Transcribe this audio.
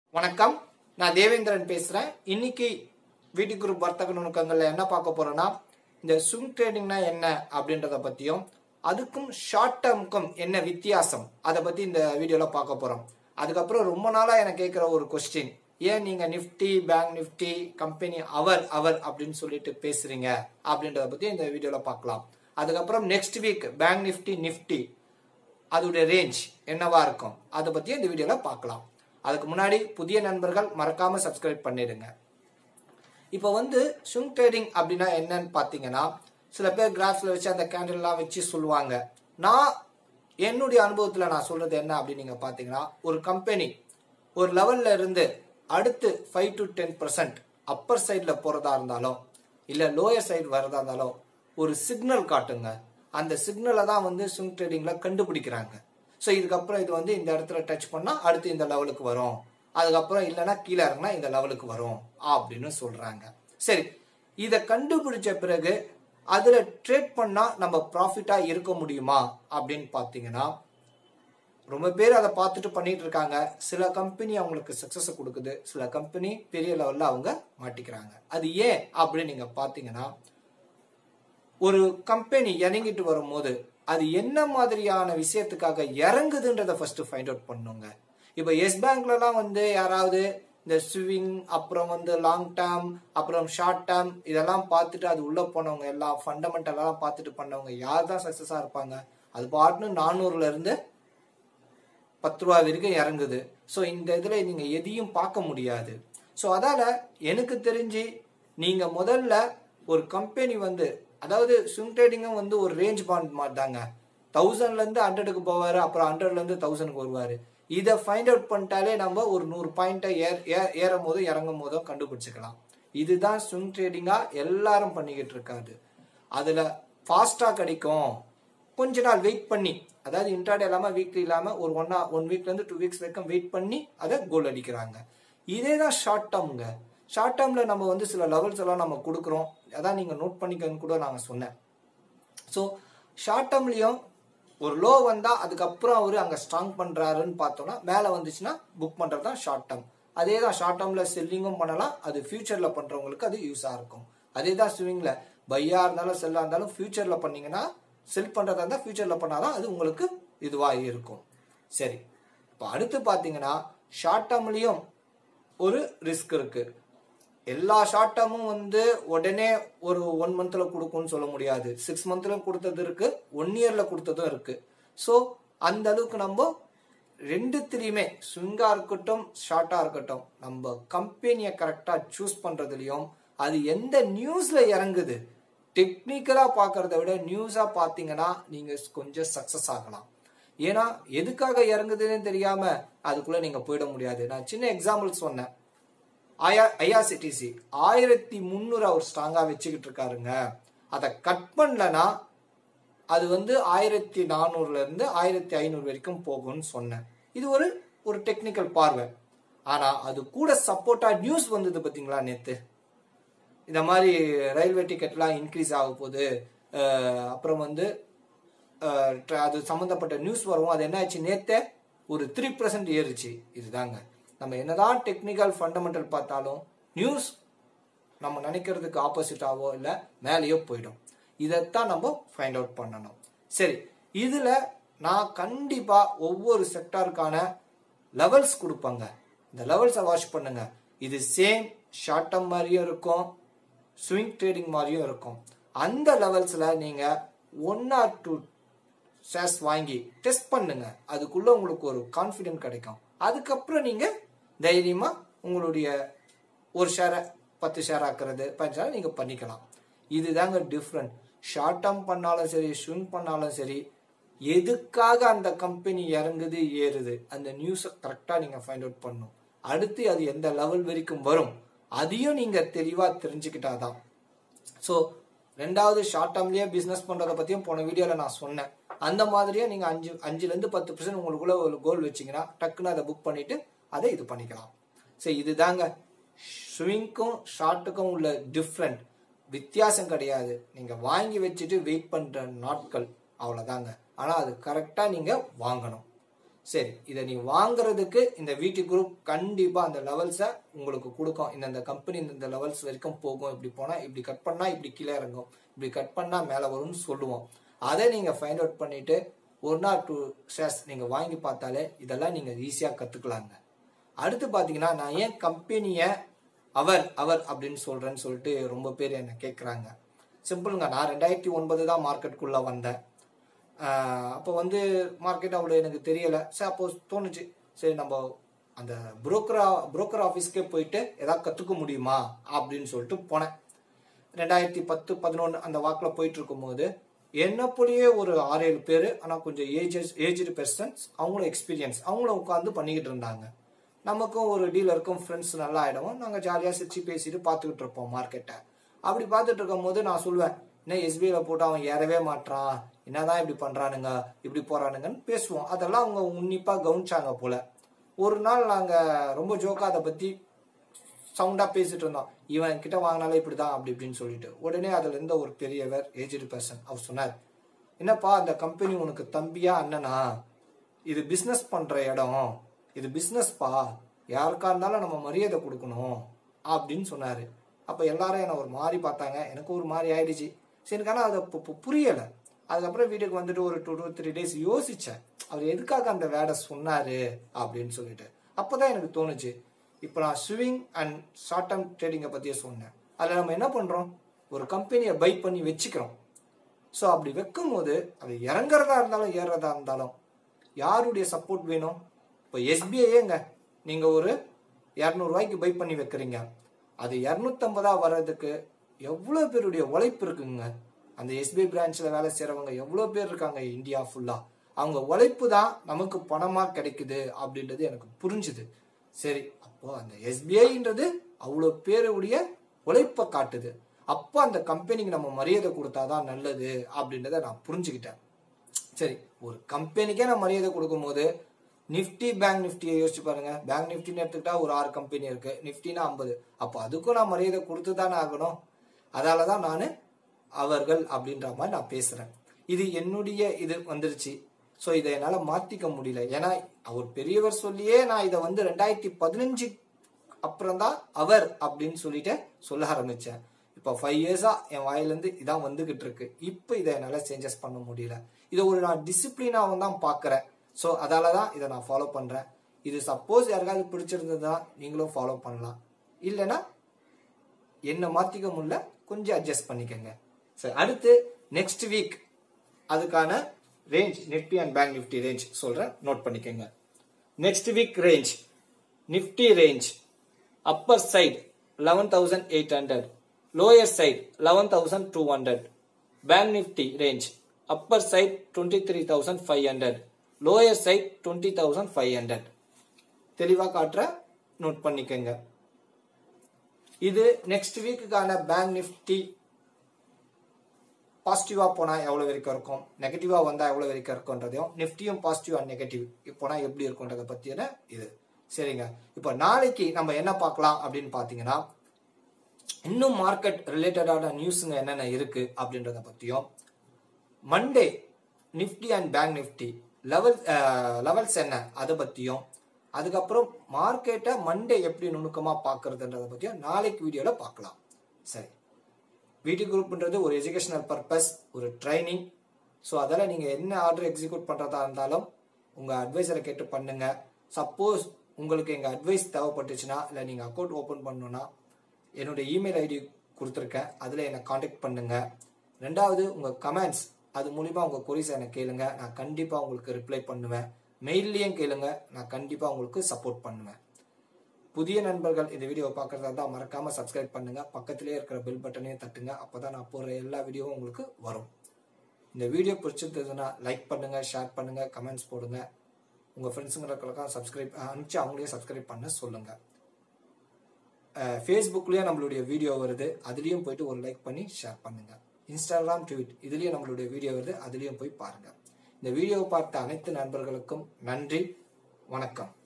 வணக்கம் நான் தேவேந்திரன் பேசுறேன் இன்னைக்கு வீட்டு குரூப் வர்த்தக நுணுக்கங்கள்ல என்ன பார்க்க போறோம்னா இந்த ஸ்விங் ட்ரேடிங்னா என்ன அப்படின்றத பத்தியும் அதுக்கும் ஷார்ட் டேர்முக்கும் என்ன வித்தியாசம் அதை பத்தி இந்த வீடியோல பார்க்க போறோம் அதுக்கப்புறம் ரொம்ப நாளா எனக்கு கேட்குற ஒரு கொஸ்டின் ஏன் நீங்க நிஃப்டி பேங்க் நிஃப்டி கம்பெனி அவர் அவர் அப்படின்னு சொல்லிட்டு பேசுறீங்க அப்படின்றத பத்தி இந்த வீடியோல பார்க்கலாம் அதுக்கப்புறம் next week bank Nifty Nifty அதோடைய ரேஞ்ச் என்னவா இருக்கும் அதை பத்தி இந்த வீடியோல பார்க்கலாம் அதுக்கு முன்னாடி புதிய நண்பர்கள் மறக்காம சப்ஸ்கிரைப் பண்ணிடுங்க இப்போ வந்து ஸ்விங் ட்ரேடிங் அப்படின்னா என்னன்னு பார்த்தீங்கன்னா சில பேர் கிராஃப்ல வச்சு அந்த கேண்டில்லாம் வச்சு சொல்லுவாங்க நான் என்னுடைய அனுபவத்தில் நான் சொல்றது என்ன அப்படின்னு நீங்க பார்த்தீங்கன்னா ஒரு கம்பெனி ஒரு லெவல்ல இருந்து அடுத்து five to ten percent upper சைடில் போறதா இருந்தாலும் இல்லை லோயர் சைடு வரதா இருந்தாலும் ஒரு சிக்னல் காட்டுங்க அந்த சிக்னலை தான் வந்து ஸ்விங் ட்ரேடிங்ல கண்டுபிடிக்கிறாங்க ஸோ இதுக்கப்புறம் இது வந்து இந்த இடத்துல டச் பண்ணா அடுத்து இந்த லெவலுக்கு வரும் அதுக்கப்புறம் இல்லைன்னா கீழே இறங்கினா இந்த லெவலுக்கு வரும் அப்படின்னு சொல்றாங்க சரி இதை கண்டுபிடிச்ச பிறகு அதுல ட்ரேட் பண்ணா நம்ம ப்ராஃபிட்டா இருக்க முடியுமா அப்படின்னு பார்த்தீங்கன்னா ரொம்ப பேர் அதை பார்த்துட்டு பண்ணிட்டு இருக்காங்க சில கம்பெனி அவங்களுக்கு சக்சஸ் கொடுக்குது சில கம்பெனி பெரிய லெவல்ல அவங்க மாட்டிக்கிறாங்க அது ஏன் அப்படின்னு நீங்க பார்த்தீங்கன்னா ஒரு கம்பெனி இறங்கிட்டு வரும்போது அது என்ன மாதிரியான விஷயத்துக்காக இறங்குதுன்றதை ஃபர்ஸ்ட் ஃபைண்ட் அவுட் பண்ணுங்க இப்போ எஸ் பேங்க்லலாம் வந்து யாராவது இந்த ஸ்விங் அப்புறம் வந்து லாங் டேர்ம் அப்புறம் ஷார்ட் டேர்ம் இதெல்லாம் பார்த்துட்டு அது உள்ள போனவங்க எல்லாம் ஃபண்டமெண்டலெல்லாம் பார்த்துட்டு பண்ணவங்க யார் தான் சக்ஸஸாக இருப்பாங்க அது பாட்டுன்னு நானூறுல இருந்து பத்து ரூபா வரைக்கும் இறங்குது ஸோ இந்த இதில் நீங்கள் எதையும் பார்க்க முடியாது ஸோ அதால் எனக்கு தெரிஞ்சு நீங்கள் முதல்ல ஒரு கம்பெனி வந்து அதாவது ஸ்விங் ட்ரேடிங்கும் வந்து ஒரு ரேஞ்ச் பாண்ட் மாதிரி தாங்க தௌசண்ட்லேருந்து ஹண்ட்ரடுக்கு போவார் அப்புறம் ஹண்ட்ரட்லேருந்து தௌசண்ட்க்கு வருவார் இதை ஃபைண்ட் அவுட் பண்ணிட்டாலே நம்ம ஒரு நூறு பாயிண்ட்டை ஏர் ஏ- ஏறும் போதும் இறங்கும் போதும் கண்டுபிடிச்சிக்கலாம் இதுதான் ஸ்விங் ட்ரேடிங்காக எல்லாரும் பண்ணிக்கிட்டு இருக்காது அதில் ஃபாஸ்ட்டாக கிடைக்கும் கொஞ்ச நாள் வெயிட் பண்ணி அதாவது இன்ட்ராடே இல்லாமல் வீக்லி இல்லாமல் ஒரு ஒன் ஒன் வீக்லேருந்து டூ வீக்ஸ் வரைக்கும் வெயிட் பண்ணி அதை கோல் அடிக்கிறாங்க இதே தான் ஷார்ட் டேர்முங்க ஷார்ட் டேர்மில் நம்ம வந்து சில லெவல்ஸ் எல்லாம் நம்ம கொடுக்குறோம் அதான் நீங்கள் நோட் பண்ணிக்கன்னு கூட நாங்கள் சொன்னேன் ஸோ ஷார்ட் டேர்ம்லேயும் ஒரு லோ வந்தால் அதுக்கப்புறம் அவர் அங்கே ஸ்ட்ராங் பண்ணுறாருன்னு பார்த்தோம்னா மேலே வந்துச்சுன்னா புக் பண்ணுறது தான் ஷார்ட் டேர்ம் அதே தான் ஷார்ட் டேர்மில் செல்லிங்கும் பண்ணலாம் அது ஃபியூச்சரில் பண்ணுறவங்களுக்கு அது யூஸாக இருக்கும் அதே தான் ஸ்விங்கில் பையாக இருந்தாலும் செல்லாக இருந்தாலும் ஃபியூச்சரில் பண்ணீங்கன்னா செல் பண்ணுறதா இருந்தால் ஃபியூச்சரில் பண்ணாதான் அது உங்களுக்கு இதுவாக இருக்கும் சரி இப்போ அடுத்து பார்த்தீங்கன்னா ஷார்ட் டேர்ம்லேயும் ஒரு ரிஸ்க் இருக்கு எல்லா ஷார்ட் டேர்மும் வந்து உடனே ஒரு ஒன் மந்த்ல கொடுக்கும்னு சொல்ல முடியாது சிக்ஸ் மந்த்ல கொடுத்தது இருக்கு ஒன் இயர்ல கொடுத்ததும் இருக்கு ஸோ அந்த அளவுக்கு நம்ம ரெண்டுத்திலையுமே ஸ்விங்கா இருக்கட்டும் ஷார்ட்டா இருக்கட்டும் நம்ம கம்பெனியை கரெக்டா சூஸ் பண்றதுலயும் அது எந்த நியூஸ்ல இறங்குது டெக்னிக்கலா பார்க்கறத விட நியூஸா பார்த்தீங்கன்னா நீங்க கொஞ்சம் சக்சஸ் ஆகலாம் ஏன்னா எதுக்காக இறங்குதுன்னு தெரியாம அதுக்குள்ள நீங்க போயிட முடியாது நான் சின்ன எக்ஸாம்பிள் சொன்னேன் ஐயா ஐஆர்சிடிசி ஆயிரத்தி முந்நூறு அவர் ஸ்ட்ராங்கா வச்சுக்கிட்டு இருக்காருங்க அதை கட் பண்ணலனா அது வந்து ஆயிரத்தி நானூறுல இருந்து ஆயிரத்தி ஐநூறு வரைக்கும் போகும்னு சொன்னேன் இது ஒரு ஒரு டெக்னிக்கல் பார்வை ஆனா அது கூட சப்போர்ட்டா நியூஸ் வந்தது பாத்தீங்களா நேத்து இந்த மாதிரி ரயில்வே டிக்கெட்லாம் இன்க்ரீஸ் ஆக போகுது அஹ் அப்புறம் வந்து அஹ் ட்ர- அது சம்மந்தப்பட்ட நியூஸ் வரும் அது என்ன ஆச்சு நேத்தே ஒரு த்ரீ பர்சன்ட் ஏறுச்சு இதுதாங்க நம்ம என்னதான் டெக்னிக்கல் ஃபண்டமெண்டல் பார்த்தாலும் நியூஸ் நம்ம நினைக்கிறதுக்கு ஆப்போசிட்டாவோ இல்லை மேலேயோ போயிடும் இதைத்தான் நம்ம ஃபைண்ட் அவுட் பண்ணணும் சரி இதில் நான் கண்டிப்பாக ஒவ்வொரு செக்டாருக்கான லெவல்ஸ் கொடுப்பாங்க இந்த லெவல்ஸை வாட்ச் பண்ணுங்க இது சேம் ஷார்ட் டேர்ம் மாதிரியும் இருக்கும் ஸ்விங் ட்ரேடிங் மாதிரியும் இருக்கும் அந்த லெவல்ஸில் நீங்கள் ஒன் ஆர் டூ ஷேர்ஸ் வாங்கி டெஸ்ட் பண்ணுங்க அதுக்குள்ள உங்களுக்கு ஒரு கான்ஃபிடென்ட் கிடைக்கும் அதுக்கப்புறம் நீங்க தைரியமா உங்களுடைய ஒரு ஷேரை பத்து ஷேர் ஆக்குறது பதினஞ்சு ஷேர் நீங்க பண்ணிக்கலாம் இதுதாங்க டிஃப்ரெண்ட் ஷார்ட் டேர்ம் பண்ணாலும் சரி ஸ்விங் பண்ணாலும் சரி எதுக்காக அந்த கம்பெனி இறங்குது ஏறுது அந்த நியூஸை கரெக்டாக நீங்கள் ஃபைண்ட் அவுட் பண்ணணும் அடுத்து அது எந்த லெவல் வரைக்கும் வரும் அதையும் நீங்கள் தெளிவாக தெரிஞ்சுக்கிட்டாதான் ஸோ ரெண்டாவது ஷார்ட் டேர்ம்லயே பிஸ்னஸ் பண்றதை பத்தியும் போன வீடியோல நான் சொன்னேன் அந்த மாதிரியே நீங்க அஞ்சு அஞ்சுல இருந்து பத்து பர்சன்ட் உங்களுக்குள்ள ஒரு கோல் வச்சீங்கன்னா டக்குன்னு அதை புக் பண்ணிட்டு அதை இது பண்ணிக்கலாம் சரி இதுதாங்க ஸ்விங்க்கும் ஷார்ட்டுக்கும் உள்ள டிஃப்ரெண்ட் வித்தியாசம் கிடையாது நீங்க வாங்கி வச்சுட்டு வெயிட் பண்ற நாட்கள் அவ்வளவுதாங்க ஆனா அது கரெக்டா நீங்க வாங்கணும் சரி இதை நீ வாங்குறதுக்கு இந்த வீட்டு குரூப் கண்டிப்பா அந்த லெவல்ஸை உங்களுக்கு கொடுக்கும் இந்த இந்த கம்பெனி இந்த லெவல்ஸ் வரைக்கும் போகும் இப்படி போனா இப்படி கட் பண்ணா இப்படி கீழே இறங்கும் இப்படி கட் பண்ணா மேலே வரும்னு சொல்லுவோம் அதை நீங்க ஃபைண்ட் அவுட் பண்ணிட்டு ஒன் ஆர் டூ ஷேர்ஸ் நீங்க வாங்கி பார்த்தாலே இதெல்லாம் நீங்க ஈஸியா கத்துக்கலாங்க அடுத்து பாத்தீங்கன்னா நான் ஏன் கம்பெனியை அவர் அவர் அப்படின்னு சொல்றேன்னு சொல்லிட்டு ரொம்ப பேர் என்ன கேட்குறாங்க சிம்பிளுங்க நான் ரெண்டாயிரத்தி ஒன்பது தான் மார்க்கெட்டுக்குள்ள வந்தேன் ஆஹ் அப்போ வந்து மார்க்கெட் அவ்வளோ எனக்கு தெரியலை சரி அப்போ தோணுச்சு சரி நம்ம அந்த புரோக்கரா புரோக்கர் ஆஃபீஸ்க்கே போயிட்டு ஏதாவது கற்றுக்க முடியுமா அப்படின்னு சொல்லிட்டு போனேன் ரெண்டாயிரத்தி பத்து பதினொன்று அந்த வாக்கில் போயிட்டு இருக்கும்போது என்ன போலயே ஒரு ஆறு ஏழு பேர் ஆனால் கொஞ்சம் ஏஜஸ் ஏஜ்டு பெர்சன்ஸ் அவங்களும் எக்ஸ்பீரியன்ஸ் அவங்களும் உட்காந்து பண்ணிக்கிட்டு இருந்தாங்க நமக்கும் ஒரு டீலருக்கும் ஃப்ரெண்ட்ஸ் நல்லா ஆயிடுவோம் நாங்கள் ஜாலியாக சிரிச்சு பேசிட்டு பார்த்துக்கிட்டு இருப்போம் மார்க்கெட்டை அப்படி பார்த்துட்டு இருக்கும்போது நான் சொல்லுவேன் என்ன எஸ்பிஐல போட்டு அவன் ஏறவே மாட்றான் என்னதான் இப்படி பண்றானுங்க இப்படி போறானுங்கன்னு பேசுவோம் அதெல்லாம் அவங்க உன்னிப்பா கவனிச்சாங்க போல ஒரு நாள் நாங்க ரொம்ப ஜோக்கா அதை பத்தி சவுண்டா பேசிட்டு இருந்தோம் இவன் கிட்ட வாங்கினாலே இப்படிதான் அப்படி இப்படின்னு சொல்லிட்டு உடனே அதுல இருந்த ஒரு பெரியவர் ஏஜ்டு பர்சன் அவர் சொன்னார் என்னப்பா அந்த கம்பெனி உனக்கு தம்பியா அண்ணனா இது பிசினஸ் பண்ற இடம் இது பிசினஸ்ப்பா யாருக்கா இருந்தாலும் நம்ம மரியாதை கொடுக்கணும் அப்படின்னு சொன்னாரு அப்ப எல்லாரும் என்ன ஒரு மாதிரி பார்த்தாங்க எனக்கு ஒரு மாதிரி ஆயிடுச்சு சரி ஆனால் அது பு- பு- புரியல அதுக்கப்புறம் வீட்டுக்கு வந்துட்டு ஒரு டூ டூ த்ரீ டேஸ் யோசிச்சேன் அவர் எதுக்காக அந்த வேலை சொன்னாரு அப்படின்னு சொல்லிட்டு அப்பதான் எனக்கு தோணுச்சு இப்போ நான் ஸ்விங் அண்ட் ஷார்ட் டேர்ம் ட்ரேடிங்கை பற்றியே சொன்னேன் அதில் நம்ம என்ன பண்ணுறோம் ஒரு கம்பெனியை பை பண்ணி வச்சுக்கிறோம் ஸோ அப்படி வைக்கும்போது அது இறங்குறதா இருந்தாலும் ஏறுறதா இருந்தாலும் யாருடைய சப்போர்ட் வேணும் இப்போ எஸ்பிஐயேங்க நீங்கள் ஒரு இரநூறுவாய்க்கு பை பண்ணி வைக்கிறீங்க அது இரநூத்தம்பதா வர்றதுக்கு எவ்வளோ பேருடைய உழைப்பு இருக்குங்க அந்த எஸ்பிஐ பிரான்ச்சில் வேலை செய்கிறவங்க எவ்வளோ பேர் இருக்காங்க இந்தியா ஃபுல்லாக அவங்க உழைப்பு தான் நமக்கு பணமாக கிடைக்குது அப்படின்றது எனக்கு புரிஞ்சுது சரி அப்போ அந்த எஸ்பிஐன்றது அவ்வளோ பேருடைய உழைப்பை காட்டுது அப்போ அந்த கம்பெனிக்கு நம்ம மரியாதை கொடுத்தாதான் நல்லது அப்படின்றத நான் புரிஞ்சுக்கிட்டேன் சரி ஒரு கம்பெனிக்கே நான் மரியாதை கொடுக்கும்போது நிஃப்டி பேங்க் நிஃப்டியை யோசிச்சு பாருங்க பேங்க் நிஃப்டின்னு எடுத்துக்கிட்டா ஒரு ஆறு கம்பெனி இருக்கு நிஃப்டினா ஐம்பது அப்போ அதுக்கும் நான் மரியாதை கொடுத்து தானே ஆகணும் அதால தான் நான் அவர்கள் அப்படின்ற மாதிரி நான் பேசுறேன் இது என்னுடைய இது வந்துருச்சு ஸோ இதை என்னால் மாற்றிக்க முடியல ஏன்னா அவர் பெரியவர் சொல்லியே நான் இதை வந்து ரெண்டாயிரத்தி பதினஞ்சு அப்புறம் தான் அவர் அப்படின்னு சொல்லிட்டு சொல்ல ஆரம்பிச்சேன் இப்போ ஃபைவ் இயர்ஸா என் வாயிலேருந்து இதான் வந்துகிட்டு இருக்கு இப்போ இதை என்னால் சேஞ்சஸ் பண்ண முடியல இதை ஒரு நான் டிசிப்ளினாகவும் தான் பார்க்குறேன் ஸோ அதால தான் இதை நான் ஃபாலோ பண்ணுறேன் இது சப்போஸ் யாருக்காவது பிடிச்சிருந்ததுன்னா நீங்களும் ஃபாலோ பண்ணலாம் இல்லைன்னா என்ன மாற்றிக்க முடியல கொஞ்சம் அட்ஜஸ்ட் பண்ணிக்கோங்க சரி அடுத்து நெக்ஸ்ட் வீக் அதுக்கான range Nifty and bank Nifty range சொல்கிறேன் நோட் பண்ணிக்கோங்க next week range Nifty range upper side eleven thousand eight hundred lower side eleven thousand two hundred bank Nifty range upper side twenty three thousand five hundred lower side twenty thousand five hundred தெளிவாக காட்டுற note பண்ணிக்கோங்க இது next வீக்குக்கான bank Nifty பாசிட்டிவா போனா எவ்வளவு வரைக்கும் இருக்கும் நெகட்டிவா வந்தா எவ்வளவு வரைக்கும் இருக்கும்ன்றதையும் நிஃப்டியும் பாசிட்டிவ் அண்ட் நெகட்டிவ் போனா எப்படி இருக்கும்ன்றத பத்தியான இது சரிங்க இப்போ நாளைக்கு நம்ம என்ன பார்க்கலாம் அப்படின்னு பாத்தீங்கன்னா இன்னும் மார்க்கெட் ரிலேட்டடான நியூஸுங்க என்னென்ன இருக்கு அப்படின்றத பத்தியும் Monday Nifty and bank Nifty level levels என்ன அதை பத்தியும் அதுக்கப்புறம் மார்க்கெட்டை மண்டே எப்படி நுணுக்கமா பார்க்கறதுன்றத பத்தியும் நாளைக்கு வீடியோல பார்க்கலாம் சரி வீட்டு குரூப்ன்றது ஒரு எஜுகேஷனல் பர்பஸ் ஒரு ட்ரைனிங் ஸோ அதில் நீங்கள் என்ன ஆர்டர் எக்ஸிக்யூட் பண்ணுறதா இருந்தாலும் உங்கள் அட்வைசரை கேட்டு பண்ணுங்க சப்போஸ் உங்களுக்கு எங்கள் அட்வைஸ் தேவைப்பட்டுச்சுன்னா இல்லை நீங்கள் அக்கௌண்ட் ஓப்பன் பண்ணணும்னா என்னுடைய இமெயில் ஐடி கொடுத்துருக்கேன் அதில் என்னை காண்டாக்ட் பண்ணுங்க ரெண்டாவது உங்கள் கமெண்ட்ஸ் அது மூலிமா உங்கள் கொரிஸ் எனக்கு கேளுங்க நான் கண்டிப்பாக உங்களுக்கு ரிப்ளை பண்ணுவேன் மெயில்லையும் கேளுங்க நான் கண்டிப்பாக உங்களுக்கு சப்போர்ட் பண்ணுவேன் புதிய நண்பர்கள் இந்த வீடியோவை பார்க்குறதா இருந்தால் மறக்காம சப்ஸ்கிரைப் பண்ணுங்க பக்கத்திலே இருக்கிற பெல் பட்டனையும் தட்டுங்க அப்பதான் நான் போடுற எல்லா வீடியோவும் உங்களுக்கு வரும் இந்த வீடியோ பிடிச்சிருந்ததுன்னா லைக் பண்ணுங்க ஷேர் பண்ணுங்க கமெண்ட்ஸ் போடுங்க உங்க ஃப்ரெண்ட்ஸுங்களுக்கெல்லாம் சப்ஸ்கிரைப் அனுப்பிச்சு அவங்களையும் சப்ஸ்கிரைப் பண்ண சொல்லுங்க ஃபேஸ்புக்லேயும் நம்மளுடைய வீடியோ வருது அதுலேயும் போயிட்டு ஒரு லைக் பண்ணி ஷேர் பண்ணுங்க இன்ஸ்டாகிராம் ட்வீட் இதுலேயும் நம்மளுடைய வீடியோ வருது அதுலேயும் போய் பாருங்க இந்த வீடியோவை பார்த்த அனைத்து நண்பர்களுக்கும் நன்றி வணக்கம்